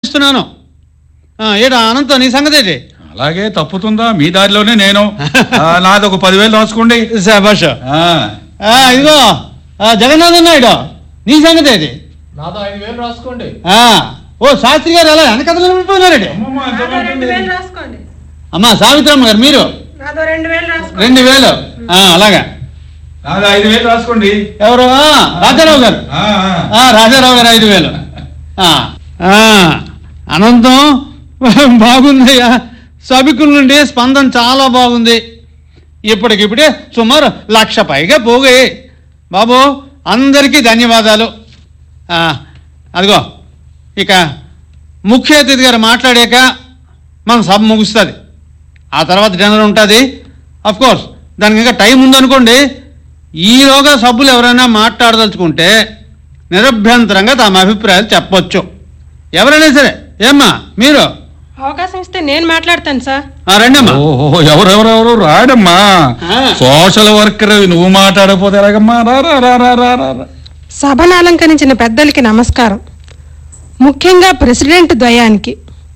పంపిస్తున్నాను ఆ, ఏడా అనంతం నీ సంగతి ఏంటి అలాగే తప్పుతుందా మీ దారిలోనే నేను ఆ, నాది ఒక పదివేలు రాసుకోండి శాబాష్ ఆ, ఆ, ఇదిగో ఆ, జగన్నాథన్ నాయుడు నీ సంగతి ఏంటి నాతో ఐదు వేలు రాసుకోండి ఆ, ఓ శాస్త్రి గారు అలా వెనకథలు వెళ్ళిపోయినారండి అమ్మమ్మ, ఎంత నాదో రెండు పడుతుంది? వేలు రాసుకోండి అమ్మా సావిత్రమ్మ గారు మీరు నాదో రెండు వేలు రాసుకోండి రెండు వేలు ఆ, అలాగా నాది ఐదు వేలు రాసుకోండి ఎవరు ఆ, రాజారావు గారు ఆ, ఆ. ఆ, రాజారావు గారు ఐదు వేలు ఆ, ఆ, అనంతం బాగుందయ్యా సభికుల నుండి స్పందన చాలా బాగుంది ఇప్పటికిప్పుడే సుమారు లక్ష పైగా పోగాయి బాబు అందరికీ ధన్యవాదాలు ఆ, అదిగో ఇక ముఖ్య అతిథి గారు మాట్లాడాక మన సభ ముగుస్తుంది ఆ తర్వాత డిన్నర్ ఉంటుంది కోర్స్ దానికి ఇంకా టైం ఉందనుకోండి ఈలోగా సభ్యులు ఎవరైనా మాట్లాడదలుచుకుంటే నిరభ్యంతరంగా తమ అభిప్రాయాలు చెప్పొచ్చు ఎవరైనా సరే ఏమ్మా మీరు అవకాశం ఇస్తే నేను మాట్లాడతాను సార్ ఆ, రండమ్మా ఓహో ఎవరెవరెవరు రాడమ్మా ఆ. సోషల్ వర్కర్ నువ్వు మాట్లాడకపోతే ఎలాగమ్మా రా రా రా రా రా రా రా. సభను అలంకరించిన పెద్దలకి నమస్కారం ముఖ్యంగా ప్రెసిడెంట్ ద్వయానికి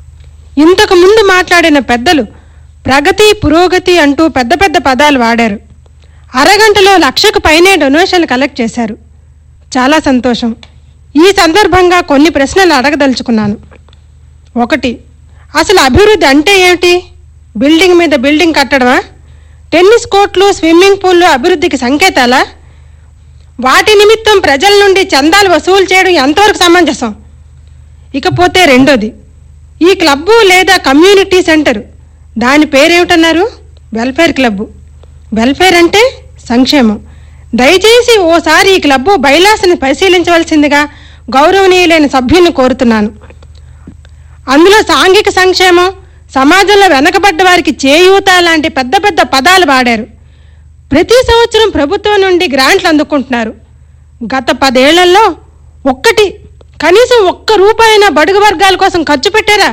ఇంతకు ముందు మాట్లాడిన పెద్దలు ప్రగతి పురోగతి అంటూ పెద్ద పెద్ద పదాలు వాడారు అరగంటలో లక్షకు పైనే డొనేషన్లు కలెక్ట్ చేశారు చాలా సంతోషం ఈ సందర్భంగా కొన్ని ప్రశ్నలు అడగదలుచుకున్నాను ఒకటి అసలు అభివృద్ధి అంటే ఏమిటి బిల్డింగ్ మీద బిల్డింగ్ కట్టడమా టెన్నిస్ కోర్టులు స్విమ్మింగ్ పూల్లు అభివృద్ధికి సంకేతాలా వాటి నిమిత్తం ప్రజల నుండి చందాలు వసూలు చేయడం ఎంతవరకు సమంజసం ఇకపోతే రెండోది ఈ క్లబ్బు లేదా కమ్యూనిటీ సెంటర్ దాని పేరేమిటన్నారు వెల్ఫేర్ క్లబ్బు వెల్ఫేర్ అంటే సంక్షేమం దయచేసి ఓసారి ఈ క్లబ్బు బైలాస్ని పరిశీలించవలసిందిగా గౌరవనీయులైన సభ్యులను కోరుతున్నాను అందులో సాంఘిక సంక్షేమం సమాజంలో వెనకబడ్డ వారికి చేయూత లాంటి పెద్ద పెద్ద పదాలు వాడారు ప్రతి సంవత్సరం ప్రభుత్వం నుండి గ్రాంట్లు అందుకుంటున్నారు గత పదేళ్లలో ఒక్కటి కనీసం ఒక్క రూపాయినా బడుగు వర్గాల కోసం ఖర్చు పెట్టారా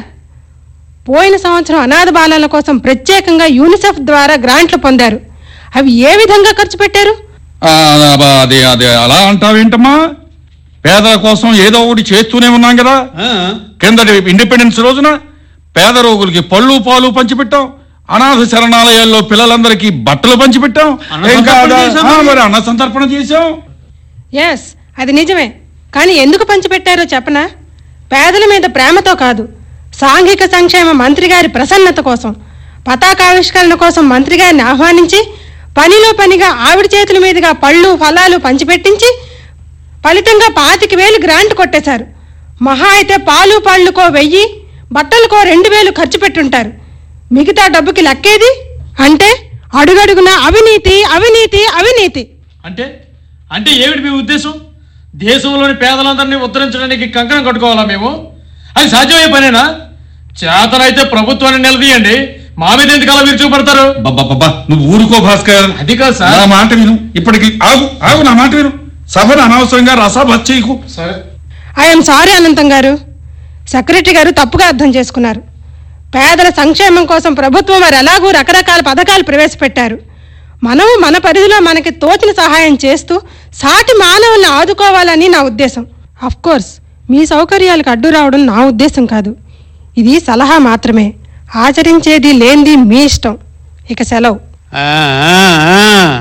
పోయిన సంవత్సరం అనాథ బాలల కోసం ప్రత్యేకంగా యూనిసెఫ్ ద్వారా గ్రాంట్లు పొందారు అవి ఏ విధంగా ఖర్చు పెట్టారు ఆ, అదే అదే అలా అంటావేంటమ్మా పేదల కోసం ఏదో ఒకటి చేస్తూనే ఉన్నాం కదా ఆ, కిందటి ఇండిపెండెన్స్ రోజున పేద రోగులకి పళ్ళు పాలు పంచిపెట్టాం అనాథ శరణాలయాల్లో పిల్లలందరికీ బట్టలు పంచిపెట్టాం అన్న ఇంకా సంతర్పణ అదా- చేశాం ఆ, మరి. మరి అన్న సంతర్పణ చేశాం ఎస్ అది నిజమే కానీ ఎందుకు పంచిపెట్టారో చెప్పనా పేదల మీద ప్రేమతో కాదు సాంఘిక సంక్షేమ మంత్రి గారి ప్రసన్నత కోసం పతాకావిష్కరణ కోసం మంత్రి గారిని ఆహ్వానించి పనిలో పనిగా ఆవిడ చేతుల మీదుగా పళ్ళు ఫలాలు పంచిపెట్టించి ఫలితంగా పాతిక వేలు గ్రాంట్ కొట్టేశారు మహా అయితే పాలు పళ్ళుకో వెయ్యి బట్టలకో రెండు వేలు ఖర్చు పెట్టుంటారు మిగతా డబ్బుకి లక్కేది అంటే అడుగడుగున అవినీతి అవినీతి అవినీతి అంటే అంటే ఏమిటి మీ ఉద్దేశం దేశంలోని పేదలందరినీ ఉద్ధరించడానికి కంకణం కట్టుకోవాలా మేము అది సాధ్యమయ్యే పనేనా చేతనైతే ప్రభుత్వాన్ని నిలదీయండి మా మీద ఎందుకు అలా విరుచుకుపడతారు బాబా నువ్వు ఊరుకో భాస్కర్ అది కాదు సార్ నా మాట విను ఇప్పటికి ఆగు ఆగు నా మాట విను సభను అనవసరంగా రసాభత్ చేయకు సరే ఐఎమ్ సారీ అనంతం గారు సెక్రటరీ గారు తప్పుగా అర్థం చేసుకున్నారు పేదల సంక్షేమం కోసం ప్రభుత్వం వారు ఎలాగూ రకరకాల పథకాలు ప్రవేశపెట్టారు మనము మన పరిధిలో మనకి తోచిన సహాయం చేస్తూ సాటి మానవుల్ని ఆదుకోవాలని నా ఉద్దేశం అఫ్ కోర్స్ మీ సౌకర్యాలకు అడ్డు రావడం నా ఉద్దేశం కాదు ఇది సలహా మాత్రమే ఆచరించేది లేనిది మీ ఇష్టం ఇక సెలవు ఆ, ఆ, ఆ.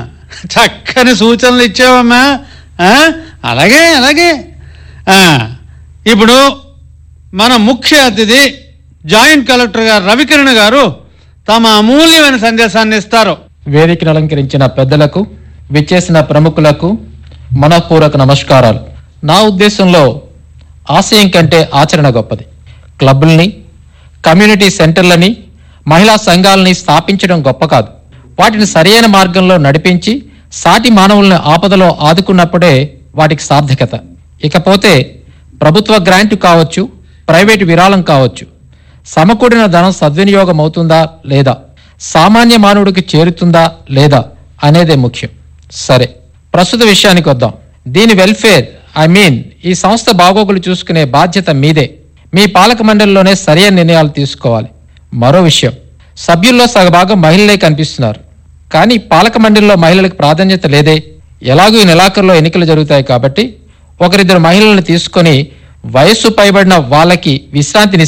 చక్కని సూచనలు ఇచ్చావమ్మా ఆ, అలాగే అలాగే ఆ, ఇప్పుడు మన ముఖ్య అతిథి జాయింట్ కలెక్టర్ గారు రవికిరణ్ గారు తమ అమూల్యమైన సందేశాన్ని ఇస్తారు వేదికను అలంకరించిన పెద్దలకు విచ్చేసిన ప్రముఖులకు మనఃపూర్వక నమస్కారాలు నా ఉద్దేశంలో ఆశయం కంటే ఆచరణ గొప్పది క్లబ్బుల్ని కమ్యూనిటీ సెంటర్లని మహిళా సంఘాలని స్థాపించడం గొప్ప కాదు వాటిని సరైన మార్గంలో నడిపించి సాటి మానవులను ఆపదలో ఆదుకున్నప్పుడే వాటికి సార్థకత ఇకపోతే ప్రభుత్వ గ్రాంట్ కావచ్చు ప్రైవేటు విరాళం కావచ్చు సమకూడిన ధనం సద్వినియోగం అవుతుందా లేదా సామాన్య మానవుడికి చేరుతుందా లేదా అనేదే ముఖ్యం సరే ప్రస్తుత విషయానికి వద్దాం దీని వెల్ఫేర్ ఐ మీన్ ఈ సంస్థ బాగోగులు చూసుకునే బాధ్యత మీదే మీ పాలక మండలిలోనే సరైన నిర్ణయాలు తీసుకోవాలి మరో విషయం సభ్యుల్లో సగభాగం మహిళలే కనిపిస్తున్నారు కానీ పాలక మండలిలో మహిళలకు ప్రాధాన్యత లేదే ఎలాగూ ఈ నెలాఖరులో ఎన్నికలు జరుగుతాయి కాబట్టి ఒకరిద్దరు మహిళలను తీసుకొని వయస్సు పైబడిన వాళ్ళకి విశ్రాంతిని